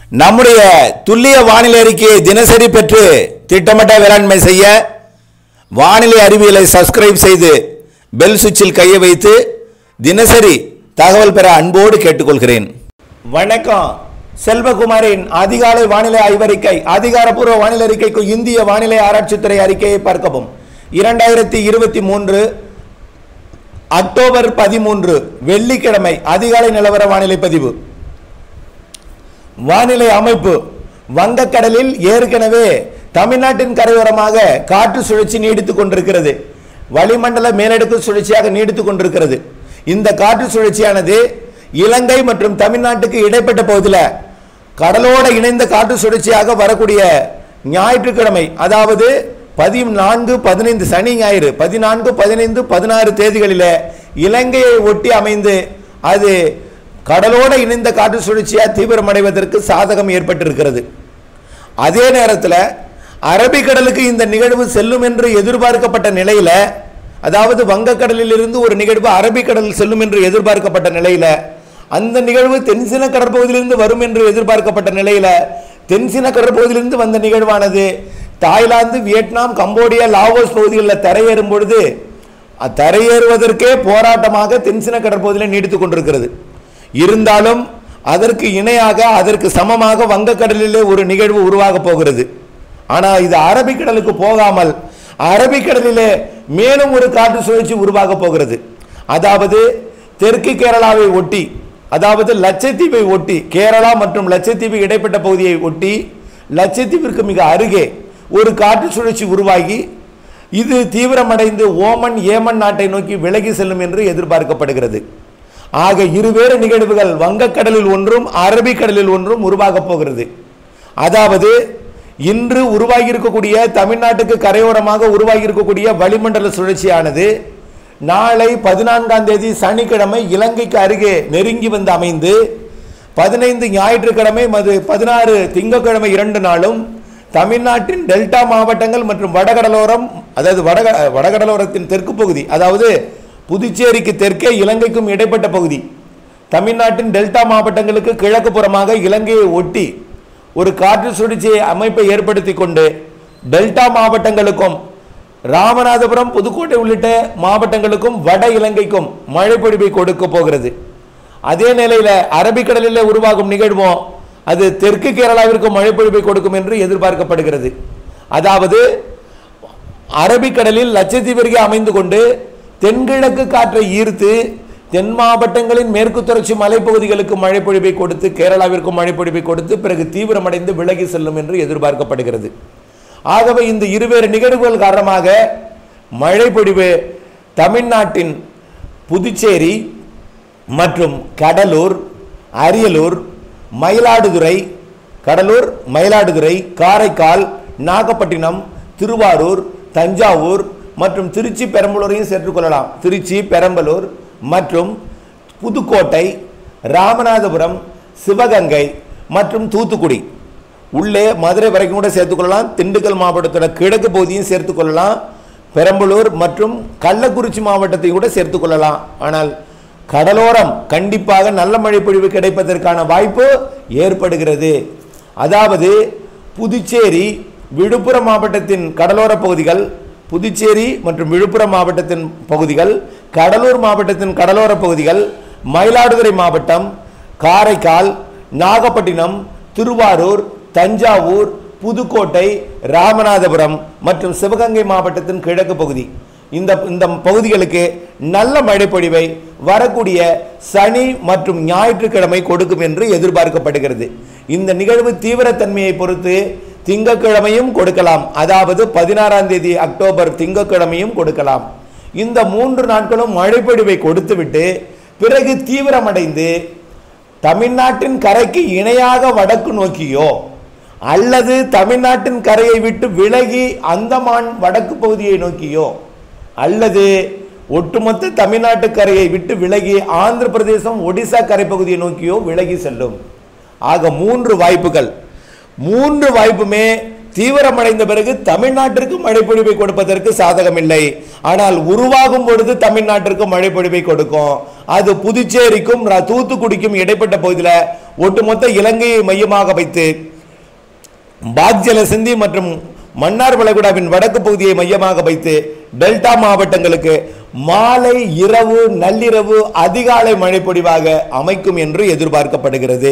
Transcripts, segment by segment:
நம்முடைய துல்லிய வானிலை அறிக்கையை தினசரி பெற்று திட்டமிட்ட வேளாண்மை செய்ய வானிலை அறிவியலை சப்ஸ்கிரைப் செய்து பெல் சுவிட்சில் கையை வைத்து தினசரி தகவல் பெற அன்போடு கேட்டுக்கொள்கிறேன் வணக்கம் செல்வகுமாரின் அதிகாலை வானிலை ஆய்வறிக்கை அதிகாரப்பூர்வ வானிலை அறிக்கைக்கு இந்திய வானிலை ஆராய்ச்சித்துறை அறிக்கையை பார்க்கவும் இரண்டாயிரத்தி இருபத்தி மூன்று அக்டோபர் பதிமூன்று வெள்ளிக்கிழமை அதிகாலை நிலவர வானிலை பதிவு வானிலை அமைப்பு வங்கக்கடலில் ஏற்கனவே தமிழ்நாட்டின் கரையோரமாக காற்று சுழற்சி நீடித்துக் கொண்டிருக்கிறது வளிமண்டல மேலடுக்கு சுழற்சியாக நீடித்துக் கொண்டிருக்கிறது இந்த காற்று சுழற்சியானது இலங்கை மற்றும் தமிழ்நாட்டுக்கு இடைப்பட்ட பகுதியில் கடலோட இணைந்த காற்று சுழற்சியாக வரக்கூடிய ஞாயிற்றுக்கிழமை அதாவது பதினான்கு பதினைந்து சனி ஞாயிறு பதினான்கு பதினைந்து பதினாறு தேதிகளில் இலங்கையை ஒட்டி அமைந்து அது கடலோட இணைந்த காற்று சுழற்சியாக தீவிரமடைவதற்கு சாதகம் ஏற்பட்டிருக்கிறது அதே நேரத்தில் அரபிக்கடலுக்கு இந்த நிகழ்வு செல்லும் என்று எதிர்பார்க்கப்பட்ட நிலையில அதாவது வங்கக்கடலில் இருந்து ஒரு நிகழ்வு அரபிக்கடல் செல்லும் என்று எதிர்பார்க்கப்பட்ட நிலையில அந்த நிகழ்வு தென்சின கடற்பகுதியிலிருந்து வரும் என்று எதிர்பார்க்கப்பட்ட நிலையில தென்சின கடற்பகுதியிலிருந்து வந்த நிகழ்வானது தாய்லாந்து வியட்நாம் கம்போடியா லாவோஸ் பகுதிகளில் தரையேறும் பொழுது அ- தரையேறுவதற்கே போராட்டமாக தென்சின கடற்பகுதியில் நீடித்துக் கொண்டிருக்கிறது இருந்தாலும் அதற்கு இணையாக அதற்கு சமமாக வங்கக்கடலிலே ஒரு நிகழ்வு உருவாக போகிறது ஆனால் இது அரபிக்கடலுக்கு போகாமல் அரபிக்கடலிலே மேலும் ஒரு காற்று சுழற்சி உருவாக போகிறது அதாவது தெற்கு கேரளாவை ஒட்டி அதாவது லட்சத்தீவை ஒட்டி கேரளா மற்றும் லட்சத்தீவு இடைப்பட்ட பகுதியை ஒட்டி லட்சத்தீவிற்கு மிக அருகே ஒரு காற்று சுழற்சி உருவாகி இது தீவிரமடைந்து ஓமன் ஏமன் நாட்டை நோக்கி விலகி செல்லும் என்று எதிர்பார்க்கப்படுகிறது ஆக இருவேறு நிகழ்வுகள் வங்கக்கடலில் ஒன்றும் அரபிக்கடலில் ஒன்றும் உருவாகப் போகிறது அதாவது இன்று உருவாகி இருக்கக்கூடிய தமிழ்நாட்டுக்கு கரையோரமாக உருவாகி இருக்கக்கூடிய வளிமண்டல சுழற்சியானது நாளை பதினான்காம் தேதி சனிக்கிழமை இலங்கைக்கு அருகே நெருங்கி வந்து அமைந்து பதினைந்து ஞாயிற்றுக்கிழமை மது பதினாறு திங்கட்கிழமை இரண்டு நாளும் தமிழ்நாட்டின் டெல்டா மாவட்டங்கள் மற்றும் வடகடலோரம் அதாவது வடக வடகடலோரத்தின் தெற்கு பகுதி அதாவது புதுச்சேரிக்கு தெற்கே இலங்கைக்கும் இடைப்பட்ட பகுதி தமிழ்நாட்டின் டெல்டா மாவட்டங்களுக்கு கிழக்கு புறமாக இலங்கையை ஒட்டி ஒரு காற்று சுழற்சி அமைப்பை ஏற்படுத்தி கொண்டு டெல்டா மாவட்டங்களுக்கும் ராமநாதபுரம் புதுக்கோட்டை உள்ளிட்ட மாவட்டங்களுக்கும் வட இலங்கைக்கும் மழை பொழிவை கொடுக்க போகிறது அதே நிலையில அரபிக்கடலில் உருவாகும் நிகழ்வும் அது தெற்கு கேரளாவிற்கும் மழை பொழிவை கொடுக்கும் என்று எதிர்பார்க்கப்படுகிறது அதாவது அரபிக்கடலில் லட்சத்தீவிற்கு அமைந்து கொண்டு தென்கிழக்கு காற்றை ஈர்த்து தென் மாவட்டங்களின் மேற்கு தொடர்ச்சி மலைப்பகுதிகளுக்கு மழை பொழிவை கொடுத்து கேரளாவிற்கும் மழை பொழிவை கொடுத்து பிறகு தீவிரமடைந்து விலகி செல்லும் என்று எதிர்பார்க்கப்படுகிறது ஆகவே இந்த இருவேறு நிகழ்வுகள் காரணமாக மழை பொழிவு தமிழ்நாட்டின் புதுச்சேரி மற்றும் கடலூர் அரியலூர் மயிலாடுதுறை கடலூர் மயிலாடுதுறை காரைக்கால் நாகப்பட்டினம் திருவாரூர் தஞ்சாவூர் மற்றும் திருச்சி பெரம்பலூரையும் சேர்த்துக்கொள்ளலாம் திருச்சி பெரம்பலூர் மற்றும் புதுக்கோட்டை ராமநாதபுரம் சிவகங்கை மற்றும் தூத்துக்குடி உள்ளே மதுரை வரைக்கும் கூட சேர்த்துக்கொள்ளலாம் திண்டுக்கல் மாவட்டத்தோட கிழக்கு பகுதியும் சேர்த்துக்கொள்ளலாம் பெரம்பலூர் மற்றும் கள்ளக்குறிச்சி மாவட்டத்தை கூட சேர்த்துக்கொள்ளலாம் ஆனால் கடலோரம் கண்டிப்பாக நல்ல மழை பொழிவு கிடைப்பதற்கான வாய்ப்பு ஏற்படுகிறது அதாவது புதுச்சேரி விழுப்புரம் மாவட்டத்தின் கடலோர பகுதிகள் புதுச்சேரி மற்றும் விழுப்புரம் மாவட்டத்தின் பகுதிகள் கடலூர் மாவட்டத்தின் கடலோர பகுதிகள் மயிலாடுதுறை மாவட்டம் காரைக்கால் நாகப்பட்டினம் திருவாரூர் தஞ்சாவூர் புதுக்கோட்டை ராமநாதபுரம் மற்றும் சிவகங்கை மாவட்டத்தின் கிழக்கு பகுதி இந்த இந்த பகுதிகளுக்கு நல்ல மழைப்பொழிவை வரக்கூடிய சனி மற்றும் ஞாயிற்றுக்கிழமை கொடுக்கும் என்று எதிர்பார்க்கப்படுகிறது இந்த நிகழ்வு தீவிரத்தன்மையை பொறுத்து திங்கட்கிழமையும் கொடுக்கலாம் அதாவது பதினாறாம் தேதி அக்டோபர் திங்கட்கிழமையும் கொடுக்கலாம் இந்த மூன்று நாட்களும் மழைப்பொழிவை கொடுத்துவிட்டு பிறகு தீவிரமடைந்து தமிழ்நாட்டின் கரைக்கு இணையாக வடக்கு நோக்கியோ அல்லது தமிழ்நாட்டின் கரையை விட்டு விலகி அந்தமான் வடக்கு பகுதியை நோக்கியோ அல்லது ஒட்டுமொத்த தமிழ்நாட்டு கரையை விட்டு விலகி ஆந்திர பிரதேசம் ஒடிசா கரைப்பகுதியை நோக்கியோ விலகி செல்லும் ஆக மூன்று வாய்ப்புகள் மூன்று வாய்ப்புமே தீவிரமடைந்த பிறகு தமிழ்நாட்டிற்கு மழைப்பொழிவை கொடுப்பதற்கு சாதகமில்லை ஆனால் உருவாகும் பொழுது தமிழ்நாட்டிற்கு மழைப்பொழிவை கொடுக்கும் அது புதுச்சேரிக்கும் ர- தூத்துக்குடிக்கும் இடைப்பட்ட பகுதியில் ஒட்டுமொத்த இலங்கையை மையமாக வைத்து பாக்ஜல சிந்தி மற்றும் மன்னார் வளைகுடாவின் வடக்கு பகுதியை மையமாக வைத்து டெல்டா மாவட்டங்களுக்கு மாலை இரவு நள்ளிரவு அதிகாலை மழை பொழிவாக அமைக்கும் என்று எதிர்பார்க்கப்படுகிறது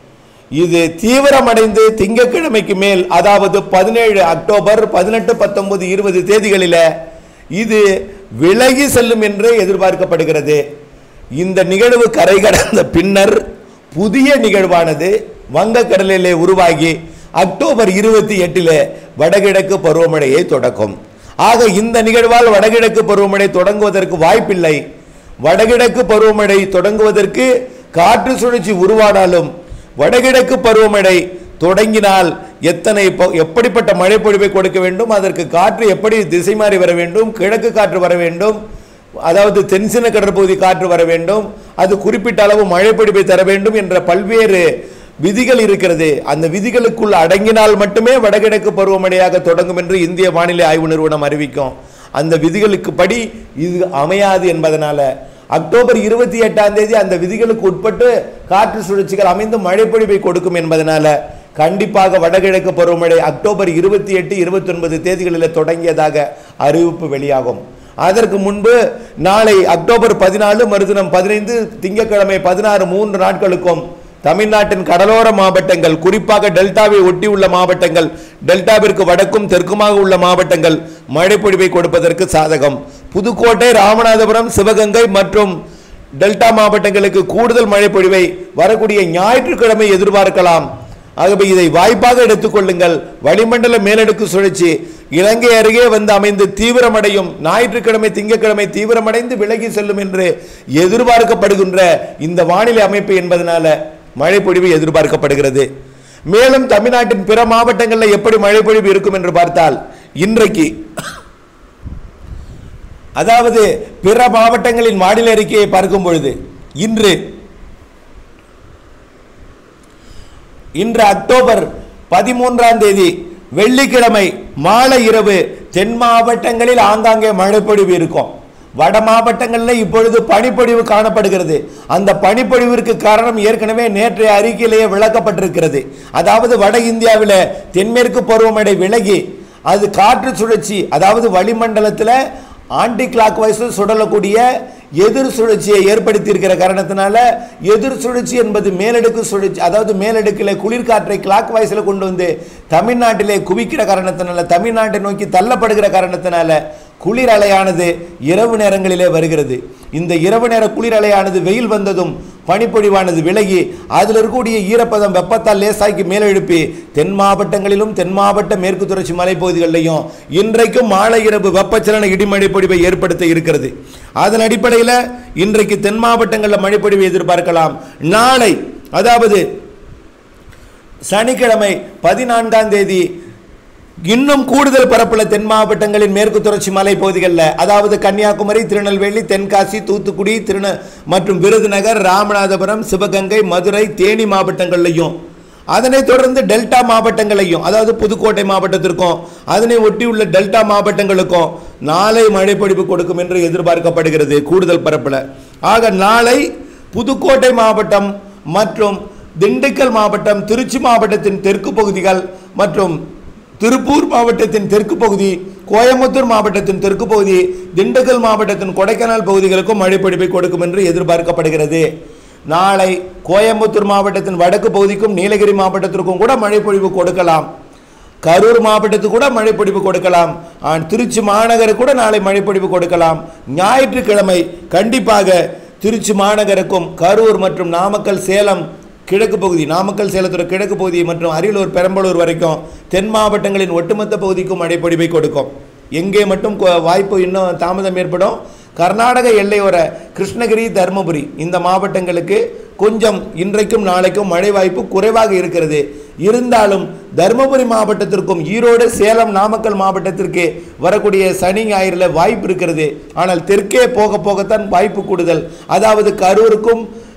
இது தீவிரமடைந்து திங்கட்கிழமைக்கு மேல் அதாவது பதினேழு அக்டோபர் பதினெட்டு பத்தொன்பது இருபது தேதிகளில் இது விலகி செல்லும் என்று எதிர்பார்க்கப்படுகிறது இந்த நிகழ்வு கரை கடந்த பின்னர் புதிய நிகழ்வானது வங்கக்கடலிலே உருவாகி அக்டோபர் இருபத்தி எட்டில் வடகிழக்கு பருவமழையை தொடக்கும் ஆக இந்த நிகழ்வால் வடகிழக்கு பருவமழை தொடங்குவதற்கு வாய்ப்பில்லை வடகிழக்கு பருவமழை தொடங்குவதற்கு காற்று சுழற்சி உருவானாலும் வடகிழக்கு பருவமழை தொடங்கினால் எத்தனை ப- எப்படிப்பட்ட மழை பொழிவை கொடுக்க வேண்டும் அதற்கு காற்று எப்படி திசை மாறி வர வேண்டும் கிழக்கு காற்று வர வேண்டும் அதாவது தென்சின கடற்பகுதி காற்று வர வேண்டும் அது குறிப்பிட்ட அளவு மழை பொழிவை தர வேண்டும் என்ற பல்வேறு விதிகள் இருக்கிறது அந்த விதிகளுக்குள் அடங்கினால் மட்டுமே வடகிழக்கு பருவமழையாக தொடங்கும் என்று இந்திய வானிலை ஆய்வு நிறுவனம் அறிவிக்கும் அந்த விதிகளுக்கு படி இது அமையாது என்பதனால அக்டோபர் இருபத்தி எட்டாம் தேதி அந்த விதிகளுக்கு உட்பட்டு காற்று சுழற்சிகள் அமைந்து மழை பொழிவை கொடுக்கும் என்பதனால கண்டிப்பாக வடகிழக்கு பருவமழை அக்டோபர் இருபத்தி எட்டு இருபத்தி ஒன்பது தேதிகளில் தொடங்கியதாக அறிவிப்பு வெளியாகும் அதற்கு முன்பு நாளை அக்டோபர் பதினாலு மறுதினம் பதினைந்து திங்கட்கிழமை பதினாறு மூன்று நாட்களுக்கும் தமிழ்நாட்டின் கடலோர மாவட்டங்கள் குறிப்பாக டெல்டாவை ஒட்டியுள்ள மாவட்டங்கள் டெல்டாவிற்கு வடக்கும் தெற்குமாக உள்ள மாவட்டங்கள் மழைப்பொழிவை கொடுப்பதற்கு சாதகம் புதுக்கோட்டை ராமநாதபுரம் சிவகங்கை மற்றும் டெல்டா மாவட்டங்களுக்கு கூடுதல் மழைப்பொழிவை வரக்கூடிய ஞாயிற்றுக்கிழமை எதிர்பார்க்கலாம் ஆகவே இதை வாய்ப்பாக எடுத்துக்கொள்ளுங்கள் வளிமண்டல மேலடுக்கு சுழற்சி இலங்கை அருகே வந்து அமைந்து தீவிரமடையும் ஞாயிற்றுக்கிழமை திங்கட்கிழமை தீவிரமடைந்து விலகி செல்லும் என்று எதிர்பார்க்கப்படுகின்ற இந்த வானிலை அமைப்பு என்பதனால மழைப்பொழிவு எதிர்பார்க்கப்படுகிறது மேலும் தமிழ்நாட்டின் பிற மாவட்டங்களில் எப்படி மழைப்பொழிவு இருக்கும் என்று பார்த்தால் இன்றைக்கு அதாவது பிற மாவட்டங்களின் வானிலை அறிக்கையை பார்க்கும் பொழுது இன்று இன்று அக்டோபர் பதிமூன்றாம் தேதி வெள்ளிக்கிழமை மாலை இரவு தென் மாவட்டங்களில் ஆங்காங்கே மழைப்பொழிவு இருக்கும் வட மாவட்டங்களில் இப்பொழுது பனிப்பொழிவு காணப்படுகிறது அந்த பனிப்பொழிவிற்கு காரணம் ஏற்கனவே நேற்றைய அறிக்கையிலேயே விளக்கப்பட்டிருக்கிறது அதாவது வட இந்தியாவில் தென்மேற்கு பருவமழை விலகி அது காற்று சுழற்சி அதாவது வளிமண்டலத்தில் ஆன்டி கிளாக் வைஸ் சுடலக்கூடிய எதிர் சுழற்சியை ஏற்படுத்தி இருக்கிற காரணத்தினால எதிர் சுழற்சி என்பது மேலடுக்கு சுழற்சி அதாவது மேலடுக்கில் குளிர்காற்றை கிளாக் வைஸில் கொண்டு வந்து தமிழ்நாட்டிலே குவிக்கிற காரணத்தினால தமிழ்நாட்டை நோக்கி தள்ளப்படுகிற காரணத்தினால குளிர் அலையானது இரவு நேரங்களிலே வருகிறது இந்த இரவு நேர குளிர் அலையானது வெயில் வந்ததும் பனிப்பொழிவானது விலகி அதில் இருக்கக்கூடிய ஈரப்பதம் வெப்பத்தால் லேசாக்கி மேலெழுப்பி தென் மாவட்டங்களிலும் தென் மாவட்ட மேற்கு தொடர்ச்சி மலைப்பகுதிகளிலையும் இன்றைக்கும் மாலை இரவு வெப்பச்சலன இடிமழை பொழிவை ஏற்படுத்த இருக்கிறது அதன் அடிப்படையில் இன்றைக்கு தென் மாவட்டங்களில் மழைப்பொழிவை எதிர்பார்க்கலாம் நாளை அதாவது சனிக்கிழமை பதினான்காம் தேதி இன்னும் கூடுதல் பரப்புல தென் மாவட்டங்களின் மேற்கு தொடர்ச்சி மலை பகுதிகளில் அதாவது கன்னியாகுமரி திருநெல்வேலி தென்காசி தூத்துக்குடி திருந மற்றும் விருதுநகர் ராமநாதபுரம் சிவகங்கை மதுரை தேனி மாவட்டங்கள்லையும் அதனைத் தொடர்ந்து டெல்டா மாவட்டங்களையும் அதாவது புதுக்கோட்டை மாவட்டத்திற்கும் அதனை ஒட்டியுள்ள டெல்டா மாவட்டங்களுக்கும் நாளை மழைப்பொழிவு கொடுக்கும் என்று எதிர்பார்க்கப்படுகிறது கூடுதல் பரப்பில் ஆக நாளை புதுக்கோட்டை மாவட்டம் மற்றும் திண்டுக்கல் மாவட்டம் திருச்சி மாவட்டத்தின் தெற்கு பகுதிகள் மற்றும் திருப்பூர் மாவட்டத்தின் தெற்கு பகுதி கோயம்புத்தூர் மாவட்டத்தின் தெற்கு பகுதி திண்டுக்கல் மாவட்டத்தின் கொடைக்கானல் பகுதிகளுக்கும் மழைப்பொழிவை கொடுக்கும் என்று எதிர்பார்க்கப்படுகிறது நாளை கோயம்புத்தூர் மாவட்டத்தின் வடக்கு பகுதிக்கும் நீலகிரி மாவட்டத்திற்கும் கூட மழைப்பொழிவு கொடுக்கலாம் கரூர் மாவட்டத்துக்கு கூட மழைப்பொழிவு கொடுக்கலாம் ஆ, திருச்சி மாநகருக்கு கூட நாளை மழைப்பொழிவு கொடுக்கலாம் ஞாயிற்றுக்கிழமை கண்டிப்பாக திருச்சி மாநகருக்கும் கரூர் மற்றும் நாமக்கல் சேலம் கிழக்கு பகுதி நாமக்கல் சேலத்தோட கிழக்கு பகுதி மற்றும் அரியலூர் பெரம்பலூர் வரைக்கும் தென் மாவட்டங்களின் ஒட்டுமொத்த பகுதிக்கும் மழைப்பொழிவை கொடுக்கும் எங்கே மட்டும் கொ- வாய்ப்பு இன்னும் தாமதம் ஏற்படும் கர்நாடக எல்லையோர கிருஷ்ணகிரி தருமபுரி இந்த மாவட்டங்களுக்கு கொஞ்சம் இன்றைக்கும் நாளைக்கும் மழை வாய்ப்பு குறைவாக இருக்கிறது இருந்தாலும் தருமபுரி மாவட்டத்திற்கும் ஈரோடு சேலம் நாமக்கல் மாவட்டத்திற்கு வரக்கூடிய சனி ஞாயிறில் வாய்ப்பு இருக்கிறது ஆனால் தெற்கே போக போகத்தான் வாய்ப்பு கூடுதல் அதாவது கரூருக்கும்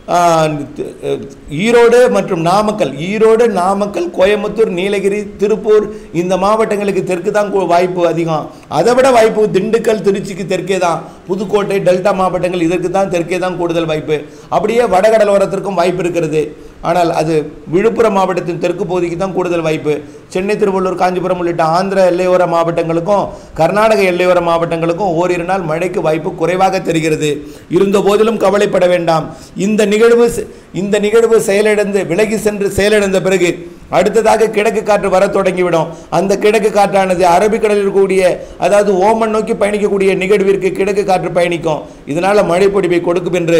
ஆ, தி- ஈரோடு மற்றும் நாமக்கல் ஈரோடு நாமக்கல் கோயம்புத்தூர் நீலகிரி திருப்பூர் இந்த மாவட்டங்களுக்கு தெற்கு தான் கு- வாய்ப்பு அதிகம் அதை விட வாய்ப்பு திண்டுக்கல் திருச்சிக்கு தெற்கே தான் புதுக்கோட்டை டெல்டா மாவட்டங்கள் இதற்கு தான் தெற்கே தான் கூடுதல் வாய்ப்பு அப்படியே வடகடலோரத்திற்கும் வாய்ப்பு இருக்கிறது ஆனால் அது விழுப்புரம் மாவட்டத்தின் தெற்கு பகுதிக்கு தான் கூடுதல் வாய்ப்பு சென்னை திருவள்ளூர் காஞ்சிபுரம் உள்ளிட்ட ஆந்திர எல்லையோர மாவட்டங்களுக்கும் கர்நாடக எல்லையோர மாவட்டங்களுக்கும் ஓரிரு நாள் மழைக்கு வாய்ப்பு குறைவாக தெரிகிறது இருந்த போதிலும் கவலைப்பட வேண்டாம் இந்த நிகழ்வு செ- இந்த நிகழ்வு செயலிழந்து விலகி சென்று செயலிழந்த பிறகு அடுத்ததாக கிழக்கு காற்று வர தொடங்கிவிடும் அந்த கிழக்கு காற்றானது அரபிக்கடலில் இருக்கக்கூடிய அதாவது ஓமன் நோக்கி பயணிக்கக்கூடிய நிகழ்விற்கு கிழக்கு காற்று பயணிக்கும் இதனால மழை பொழிவை கொடுக்கும் என்று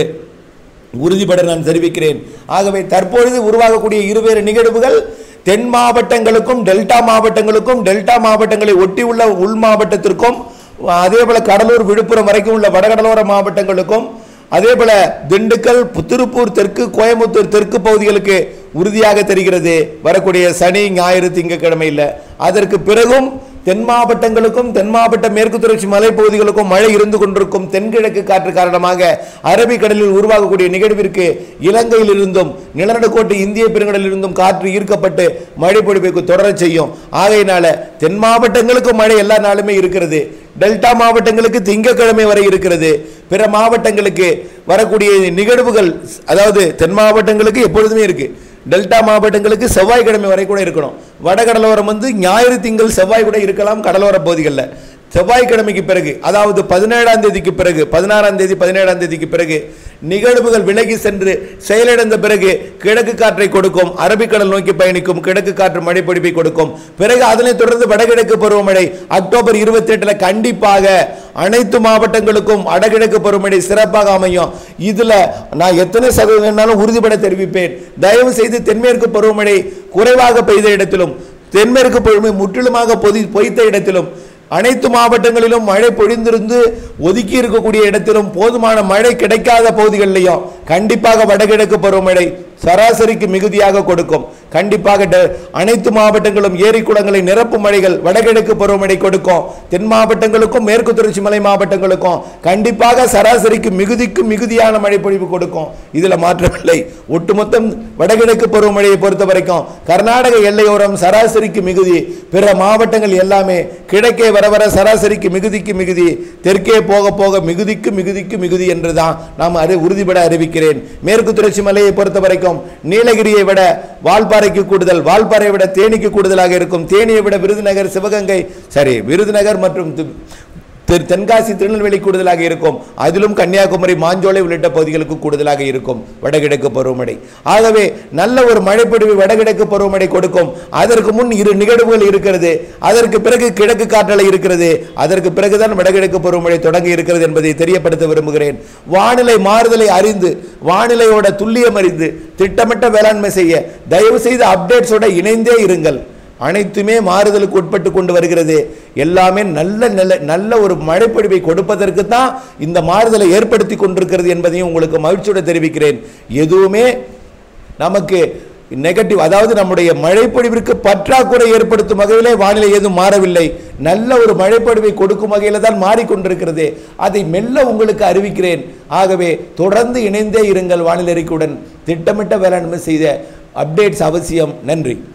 உறுதிபட நான் தெரிவிக்கிறேன் ஆகவே தற்பொழுது உருவாகக்கூடிய இருவேறு நிகழ்வுகள் தென் மாவட்டங்களுக்கும் டெல்டா மாவட்டங்களுக்கும் டெல்டா மாவட்டங்களை ஒட்டியுள்ள உள் மாவட்டத்திற்கும் அதே போல கடலூர் விழுப்புரம் வரைக்கும் உள்ள வடகடலோர மாவட்டங்களுக்கும் அதே போல திண்டுக்கல் பு- திருப்பூர் தெற்கு கோயம்புத்தூர் தெற்கு பகுதிகளுக்கு உறுதியாக தெரிகிறது வரக்கூடிய சனி ஞாயிறு திங்கட்கிழமையில் அதற்கு பிறகும் தென் மாவட்டங்களுக்கும் தென் மாவட்ட மேற்கு தொடர்ச்சி மலைப்பகுதிகளுக்கும் மழை இருந்து கொண்டிருக்கும் தென்கிழக்கு காற்று காரணமாக அரபிக்கடலில் உருவாகக்கூடிய நிகழ்விற்கு இலங்கையில் இருந்தும் நிலநடுக்கோட்டு இந்திய பெருங்கடலில் இருந்தும் காற்று ஈர்க்கப்பட்டு மழை பொழிவுக்கு தொடரச் செய்யும் ஆகையினால தென் மாவட்டங்களுக்கும் மழை எல்லா நாளுமே இருக்கிறது டெல்டா மாவட்டங்களுக்கு திங்கட்கிழமை வரை இருக்கிறது பிற மாவட்டங்களுக்கு வரக்கூடிய நிகழ்வுகள் அதாவது தென் மாவட்டங்களுக்கு எப்பொழுதுமே இருக்கு டெல்டா மாவட்டங்களுக்கு செவ்வாய்க்கிழமை வரை கூட இருக்கணும் வடகடலோரம் வந்து ஞாயிறு திங்கள் செவ்வாய் கூட இருக்கலாம் கடலோர பகுதிகளில் செவ்வாய்க்கிழமைக்கு பிறகு அதாவது பதினேழாம் தேதிக்கு பிறகு பதினாறாம் தேதி பதினேழாம் தேதிக்கு பிறகு நிகழ்வுகள் விலகி சென்று செயலிழந்த பிறகு கிழக்கு காற்றை கொடுக்கும் அரபிக்கடல் நோக்கி பயணிக்கும் கிழக்கு காற்று மழை பொழிவை கொடுக்கும் பிறகு அதனைத் தொடர்ந்து வடகிழக்கு பருவமழை அக்டோபர் இருபத்தி எட்டுல கண்டிப்பாக அனைத்து மாவட்டங்களுக்கும் வடகிழக்கு பருவமழை சிறப்பாக அமையும் இதுல நான் எத்தனை சதவீதம்னாலும் உறுதிபட தெரிவிப்பேன் தயவு செய்து தென்மேற்கு பருவமழை குறைவாக பெய்த இடத்திலும் தென்மேற்கு பருவமழை முற்றிலுமாக பொதி பொய்த்த இடத்திலும் அனைத்து மாவட்டங்களிலும் மழை பொழிந்திருந்து ஒதுக்கி இருக்கக்கூடிய இடத்திலும் போதுமான மழை கிடைக்காத பகுதிகளிலையும் கண்டிப்பாக வடகிழக்கு பருவமழை சராசரிக்கு மிகுதியாக கொடுக்கும் கண்டிப்பாக ட- அனைத்து மாவட்டங்களும் ஏரி குளங்களை நிரப்பும் மழைகள் வடகிழக்கு பருவமழை கொடுக்கும் தென் மாவட்டங்களுக்கும் மேற்கு தொடர்ச்சி மலை மாவட்டங்களுக்கும் கண்டிப்பாக சராசரிக்கு மிகுதிக்கு மிகுதியான மழை பொழிவு கொடுக்கும் இதுல மாற்றமில்லை ஒட்டுமொத்தம் வடகிழக்கு பருவமழையை பொறுத்த வரைக்கும் கர்நாடக எல்லையோரம் சராசரிக்கு மிகுதி பிற மாவட்டங்கள் எல்லாமே கிழக்கே வர வர சராசரிக்கு மிகுதிக்கு மிகுதி தெற்கே போக போக மிகுதிக்கு மிகுதிக்கு மிகுதி என்றுதான் நாம் அதை உறுதிபட அறிவிக்கிறேன் மேற்கு தொடர்ச்சி மலையை பொறுத்த வரைக்கும் நீலகிரியை விட வால்பாறைக்கு கூடுதல் வால்பாறையை விட தேனிக்கு கூடுதலாக இருக்கும் தேனியை விட விருதுநகர் சிவகங்கை சரி விருதுநகர் மற்றும் தி- தென்- தென்காசி திருநெல்வேலி கூடுதலாக இருக்கும் அதிலும் கன்னியாகுமரி மாஞ்சோலை உள்ளிட்ட பகுதிகளுக்கு கூடுதலாக இருக்கும் வடகிழக்கு பருவமழை ஆகவே நல்ல ஒரு மழைப்பொழிவு வடகிழக்கு பருவமழை கொடுக்கும் அதற்கு முன் இரு நிகழ்வுகள் இருக்கிறது அதற்கு பிறகு கிழக்கு காற்றலை இருக்கிறது அதற்கு பிறகுதான் வடகிழக்கு பருவமழை தொடங்கி இருக்கிறது என்பதை தெரியப்படுத்த விரும்புகிறேன் வானிலை மாறுதலை அறிந்து வானிலையோட துல்லியம் அறிந்து திட்டமிட்ட வேளாண்மை செய்ய தயவு செய்து அப்டேட்ஸோட இணைந்தே இருங்கள் அனைத்துமே மாறுதலுக்கு உட்பட்டு கொண்டு வருகிறது எல்லாமே நல்ல நல்ல நல்ல ஒரு மழைப்பொழிவை கொடுப்பதற்கு தான் இந்த மாறுதலை ஏற்படுத்தி கொண்டிருக்கிறது என்பதையும் உங்களுக்கு மகிழ்ச்சியோடு தெரிவிக்கிறேன் எதுவுமே நமக்கு நெகட்டிவ் அதாவது நம்முடைய மழைப்பொழிவிற்கு பற்றாக்குறை ஏற்படுத்தும் வகையிலே வானிலை ஏதும் மாறவில்லை நல்ல ஒரு மழைப்பொழிவை கொடுக்கும் வகையில் தான் மாறிக்கொண்டிருக்கிறது அதை மெல்ல உங்களுக்கு அறிவிக்கிறேன் ஆகவே தொடர்ந்து இணைந்தே இருங்கள் வானிலை அறிக்கையுடன் திட்டமிட்ட வேளாண்மை செய்த அப்டேட்ஸ் அவசியம் நன்றி